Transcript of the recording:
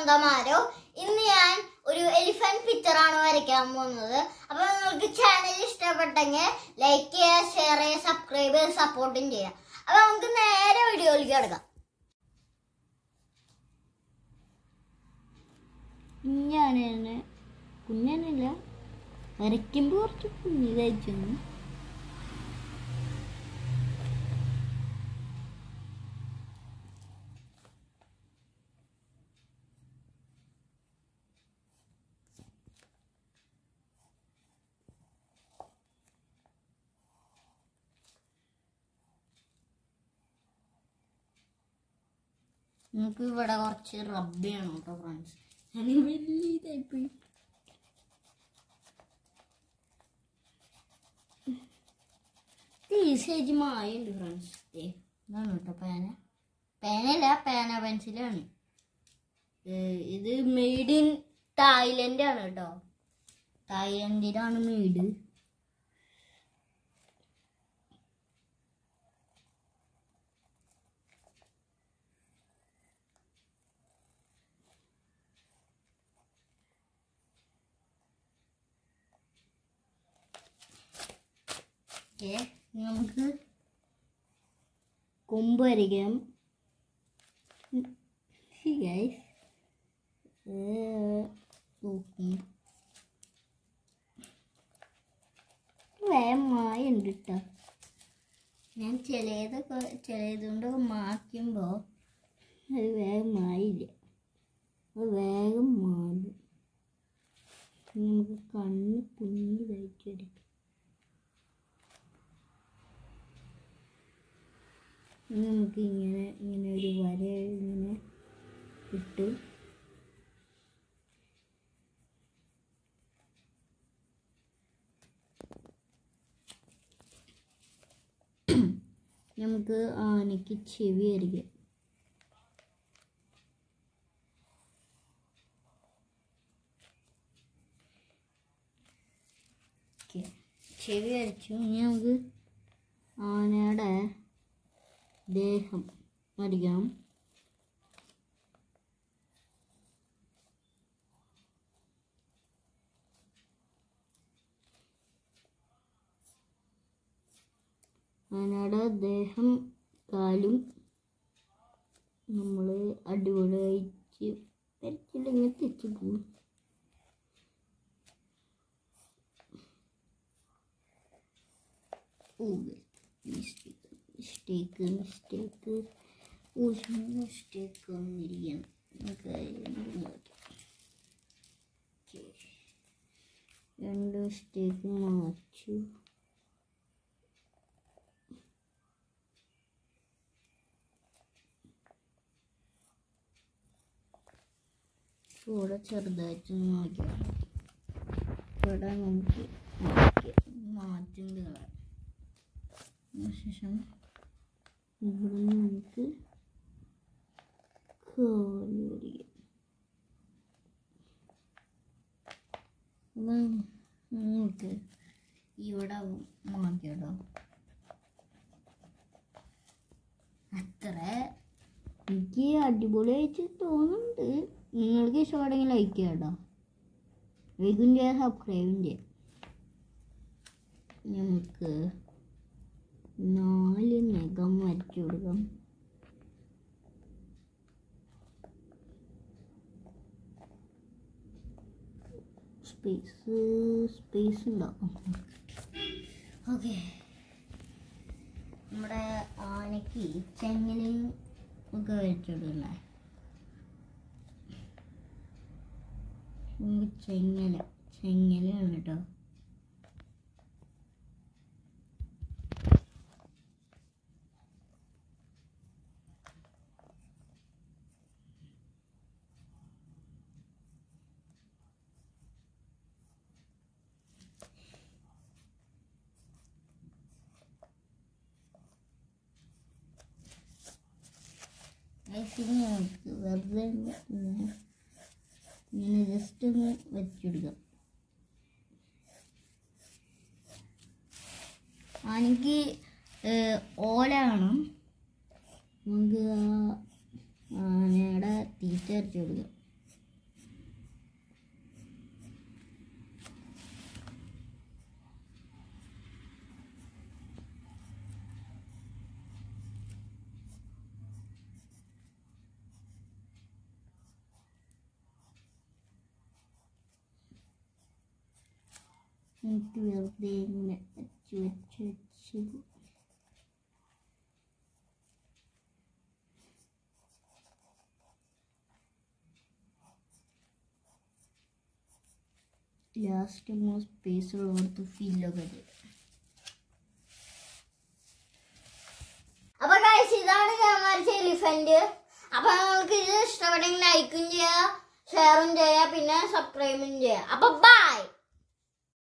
സ്വന്തം ആരോ ഇന്ന് ഞാൻ ഒരു എലിഫന്റ് പിക്ചർ ആണ് വരയ്ക്കാൻ പോകുന്നത് അപ്പൊ നിങ്ങൾക്ക് ചാനൽ ഇഷ്ടപ്പെട്ടെങ്കിൽ ലൈക്ക് ചെയ്യുക ഷെയർ ചെയ്യുക സബ്സ്ക്രൈബ് ചെയ്യുക സപ്പോർട്ടും ചെയ്യുക അപ്പൊ നമുക്ക് നേരെ വീഡിയോയിലേക്ക് കിടക്കാം കുഞ്ഞാനാണ് കുഞ്ഞാനല്ല വരയ്ക്കുമ്പോൾ കുറച്ച് കുഞ്ഞിതായിച്ചു നമുക്ക് ഇവിടെ കുറച്ച് റബ്ബ് ചെയ്യണം കേട്ടോ ഫ്രണ്ട്സ് വലിയതായിപ്പോയി ഈസേജ് മായുണ്ട് ഫ്രണ്ട്സ് ഇതാണ് കേട്ടോ പേന പേനയല്ല പേന പെൻസിലാണ് ഇത് മെയ്ഡ് ഇൻ തായ്ലൻഡ് ആണ് കേട്ടോ തായ്ലൻഡിലാണ് മെയ്ഡ് ഓക്കെ നമുക്ക് കൊമ്പ് വരയ്ക്കാം ഗൈസ് നോക്കും വേഗമായി ഉണ്ട് കേട്ടോ ഞാൻ ചിലതൊക്കെ ചിലതുകൊണ്ട് മാറ്റുമ്പോൾ അത് വേഗമായില്ല അത് വേഗം മാറും നമുക്ക് കണ്ണ് കുഞ്ഞിതായിട്ട് വരയ്ക്കാം ഇനി നമുക്ക് ഇങ്ങനെ ഇങ്ങനെ ഒരു വര ഇങ്ങനെ ഇട്ട് നമുക്ക് ആനയ്ക്ക് ചെവി വരയ്ക്കാം ഓക്കെ ചെവി വരച്ചു ഇനി നമുക്ക് ആനയുടെ ദേഹം വരയ്ക്കാം ആനയുടെ ദേഹം കാലും നമ്മൾ അടിപൊളിയായിട്ട് വരച്ചില്ലെങ്കിൽ തെച്ചു പോകും മിസ്റ്റേക്ക് മിസ്റ്റേക്ക് മിസ്റ്റേക്ക് മിസ്റ്റേക്ക് വന്നിരിക്കണം നമുക്ക് അത് നോക്കാം. Okay. രണ്ട് മിസ്റ്റേക്ക് മാച്ചു ഇവിടെ ചെറുതായിട്ട് നോക്കാം ഇവിടെ നമുക്ക് മാറ്റി- മാറ്റുണ്ട് കളയാം. അതിനുശേഷം ഇവിടെ നമുക്ക് കാല് വരയ്ക്കാം ഇത് നമുക്ക് ഇവിടെ മാറ്റിയിടോ അത്ര എനിക്ക് അടിപൊളിയായിട്ട് തോന്നുന്നുണ്ട് നിങ്ങൾക്ക് ഇഷ്ടപ്പെടുമെങ്കിൽ ലൈക്ക് ചെയ്യാം കേട്ടോ ലൈക്കും ചെയ്യാം സബ്സ്ക്രൈബും ചെയ്യാം നമുക്ക് നാല് നഖം വരച്ചു കൊടുക്കാം സ്പേസ് സ്പേസ് ഉണ്ടാവും ഓക്കെ നമ്മുടെ ആനയ്ക്ക് ചെങ്ങലയും ഒക്കെ വെച്ചിടണേ നമുക്ക് ചെങ്ങല ചെങ്ങലയാണ് കേട്ടോ ഐസിന് നമുക്ക് വെറുതെ ഒന്ന് ഇങ്ങനെ ഇങ്ങനെ ജസ്റ്റ് ഒന്ന് വെച്ചെടുക്കാം ആനയ്ക്ക് ഏഹ്, ഓല വേണം നമുക്ക് ആ ആനയുടെ തീറ്റ അരച്ച് കൊടുക്കാം എനിക്ക് വെറുതെ ഇങ്ങനെ വെച്ച് വെച്ച് വെച്ച് ലാസ്റ്റ് മോ സ്പേസ് ഉള്ളടത്ത് ഫില്ലൊക്കെ ചെയ്യും അപ്പൊ ഗൈസ് ഇതാണ് ഞാൻ വരച്ച എലിഫന്റ് അപ്പൊ നിങ്ങൾക്ക് ഇത് ഇഷ്ടപ്പെട്ടെങ്കിൽ ലൈക്കും ചെയ്യുക ഷെയറും ചെയ്യുക പിന്നെ സബ്സ്ക്രൈബും ചെയ്യുക അപ്പൊ ബൈ